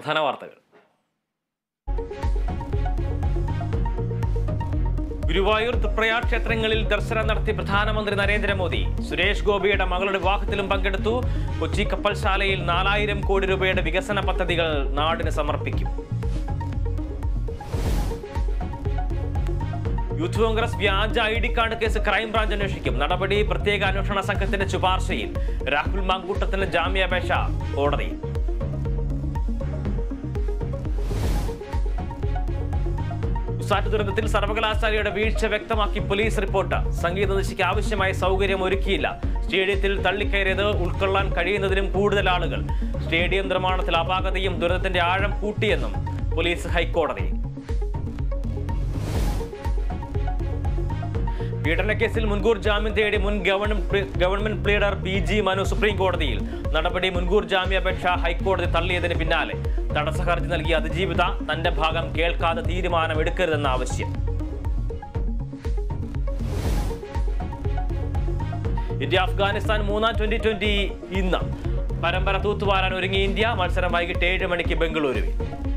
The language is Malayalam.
പ്രധാന വാർത്തകൾ ഗുരുവായൂർ തൃപ്രയാർ ക്ഷേത്രങ്ങളിൽ ദർശനം നടത്തി പ്രധാനമന്ത്രി നരേന്ദ്രമോദി സുരേഷ് ഗോപിയുടെ മകളുടെ വിവാഹത്തിലും പങ്കെടുത്തു കൊച്ചി കപ്പൽശാലയിൽ നാലായിരം കോടി രൂപയുടെ വികസന പദ്ധതികൾ നാടിന് സമർപ്പിക്കും യൂത്ത് കോൺഗ്രസ് വ്യാജ I D card case crime branch അന്വേഷിക്കും നടപടി പ്രത്യേക അന്വേഷണ സംഘത്തിന്റെ ശുപാർശയിൽ രാഹുൽ മാങ്കൂട്ടത്തിന് ജാമ്യാപേക്ഷ കോടതിയിൽ ഉസാറ്റ് ദുരന്തത്തിൽ സർവകലാശാലയുടെ വീഴ്ച വ്യക്തമാക്കി പോലീസ് റിപ്പോർട്ട് സംഗീത നിശയ്ക്ക് ആവശ്യമായ സൗകര്യം ഒരുക്കിയില്ല സ്റ്റേഡിയത്തിൽ തള്ളിക്കയറിയത് ഉൾക്കൊള്ളാൻ കഴിയുന്നതിലും കൂടുതൽ ആളുകൾ സ്റ്റേഡിയം നിർമ്മാണത്തിൽ അപാകതയും ദുരന്തത്തിന്റെ ആഴം കൂട്ടിയെന്നും പോലീസ് ഹൈക്കോടതിയിൽ പീഡനക്കേസിൽ മുൻകൂർ ജാമ്യം തേടി മുൻ government government pleader P G Manu supreme കോടതിയിൽ നടപടി മുൻകൂർ ജാമ്യാപേക്ഷ ഹൈക്കോടതി തള്ളിയതിന് പിന്നാലെ തടസ്സ ഹർജി നൽകിയ അതിജീവിത തന്റെ ഭാഗം കേൾക്കാതെ തീരുമാനമെടുക്കരുതെന്ന ആവശ്യം ഇന്ത്യ അഫ്ഗാനിസ്ഥാൻ മൂന്നാം ട്വന്റി ട്വന്റി ഇന്ന് പരമ്പര തൂത്തുവാരാൻ ഒരുങ്ങി ഇന്ത്യ മത്സരം വൈകിട്ട് ഏഴ് മണിക്ക് ബംഗളൂരുവിൽ